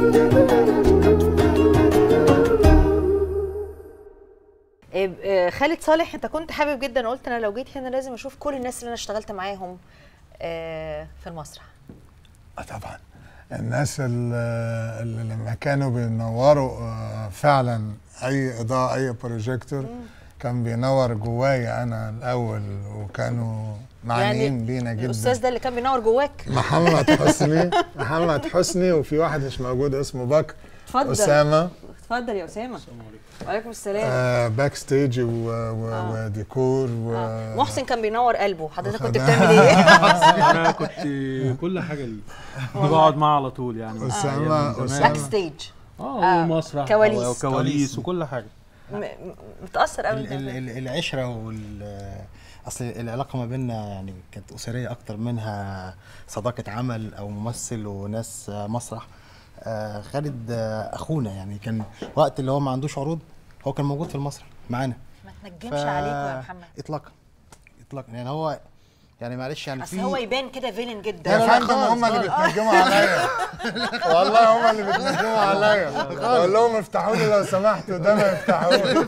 إيه، آه، خالد صالح انت كنت حابب جدا قلت انا لو جيت هنا لازم اشوف كل الناس اللي انا اشتغلت معاهم آه، في المسرح اه طبعا الناس اللي اللي لما كانوا بينوروا آه، فعلا اي اضاءه اي بروجيكتور كان بينور جوايا انا الاول وكانوا معنيين بينا جدا الاستاذ ده اللي كان بينور جواك محمد حسني محمد حسني وفي واحد مش موجود اسمه بكر اتفضل اسامه اتفضل يا اسامه وعليكم السلام آه باك ستيج و... و... آه. وديكور و... آه. محسن كان بينور قلبه حضرتك كنت وخدها. بتعمل ايه انا كنت كل حاجه ليه بقعد معاه على طول يعني اسامه زمان. باك اسامه ستيج اه آه، ومسرح كواليس. أو كواليس وكل حاجه م- م- متاثر قوي ال- ال- ال- العشره وال اصل العلاقه ما بيننا يعني كانت اسريه اكتر منها صداقه عمل او ممثل وناس آه، مسرح آه، خالد آه، اخونا يعني كان وقت اللي هو ما عندوش عروض هو كان موجود في المسرح معانا ما تنجمش عليكم يا محمد اطلاقا اطلاقا يعني هو يعني معلش يعني اصل في هو يبان كده فيلن يا جدا فندم هم اللي بتنجموا عليا والله هم اللي بتنجموا عليا بقول لهم افتحوا لي لو سمحتوا ده ما يفتحوا لي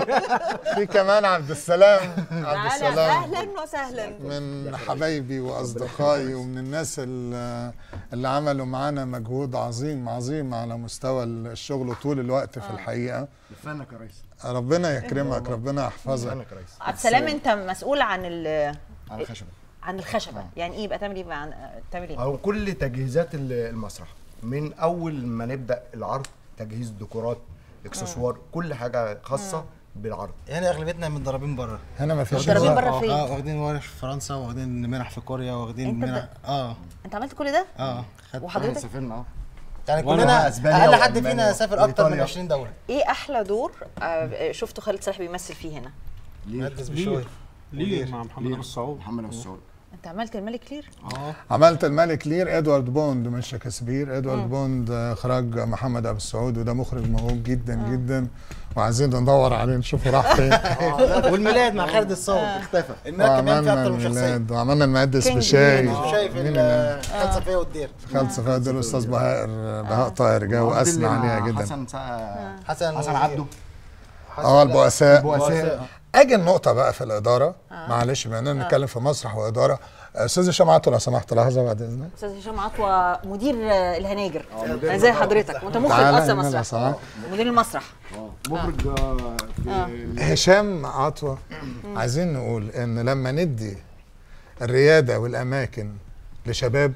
في كمان عبد السلام عبد تعالى السلام اهلا وسهلا من حبايبي واصدقائي ومن الناس اللي اللي عملوا معانا مجهود عظيم عظيم على مستوى الشغل طول الوقت في الحقيقه فنك يا ريس ربنا يكرمك ربنا يحفظك فنك يا ريس عبد السلام انت مسؤول عن ال- على خشبه عن الخشبه يعني ايه يبقى تعمل ايه عن تعمل ايه او كل تجهيزات ال- المسرح من اول ما نبدا العرض تجهيز ديكورات اكسسوار كل حاجه خاصه بالعرض يعني اغلبيتنا متدربين بره هنا ما فيش متدربين هزار. بره فين؟ اه واخدين ورش في فرنسا واخدين منح في كوريا واخدين انت منح اه انت عملت كل ده اه خدت وحضرتك سافرنا اه يعني وأنا كلنا أسبانيا اقل حد وألمانيا فينا سافر اكتر من وإيطاليا. 20 دوله ايه احلى دور آه، شفته خالد صالح بيمثل فيه هنا مهندس ليه بشوي ليه مع محمد ابو السعود محمد ابو السعود انت عملت الملك لير عملت الملك لير ادوارد بوند من شكسبير ادوارد بوند آه، اخراج محمد ابو السعود وده مخرج موهوب جدا جدا وعايزين ندور عليه نشوفه راح فين والميلاد مع خالد الصاوي اختفى المركب كان فيه وعملنا اكتر من شخصيه الميلاد وعملنا المقدس كينج بشاي مش شايف مين خالد صفيه والدير خالد صفاء ده الاستاذ بهاء بهاء طاهر جه واثنى عليها جدا حسن سا... حسن حسن عبده اه البؤساء بؤساء اجي النقطه بقى في الاداره معلش بما اننا بنتكلم في مسرح واداره استاذ هشام عطا لو سمحت لحظه بعد اذنك استاذ هشام عطوه مدير آه، الهاناجر أنا زي حضرتك وانت مخرج تعالى اصلا هنا لو مسرح سمحت. مدير المسرح مخرج آه، في هشام عطوة عايزين نقول ان لما ندي الريادة والاماكن لشباب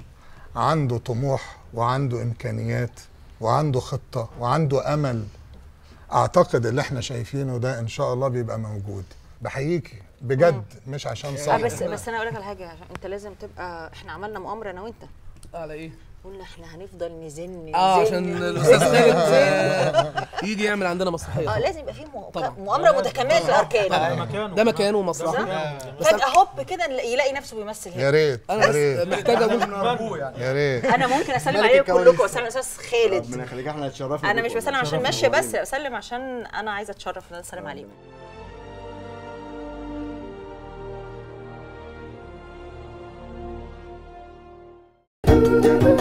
عنده طموح وعنده امكانيات وعنده خطة وعنده امل اعتقد اللي احنا شايفينه ده ان شاء الله بيبقى موجود بحييكي بجد مش عشان اه صعب بس بس انا اقول لك على حاجه عشان انت لازم تبقى احنا عملنا مؤامره انا وانت على ايه؟ قلنا احنا هنفضل نزن اه نزن، عشان نزن. الاستاذ خالد يجي يعمل عندنا مسرحيه اه لازم يبقى في مؤ- طبعا. مؤامره متكامله الاركان مكانه ده مكانه مسرحه فجاه هوب كده نلاقي- يلاقي نفسه بيمثل يا هنا ريت انا يا بس ريت محتاج اقول يا ريت انا ممكن اسلم ملك عليكم الكواليس. كلكم واسلم على اساس خالد ربنا يخليك احنا اتشرفنا انا مش بيكم. بسلم عشان اتشرفنا ماشيه بس بيكم. بسلم عشان انا عايزه اتشرف ان انا اسلم عليكم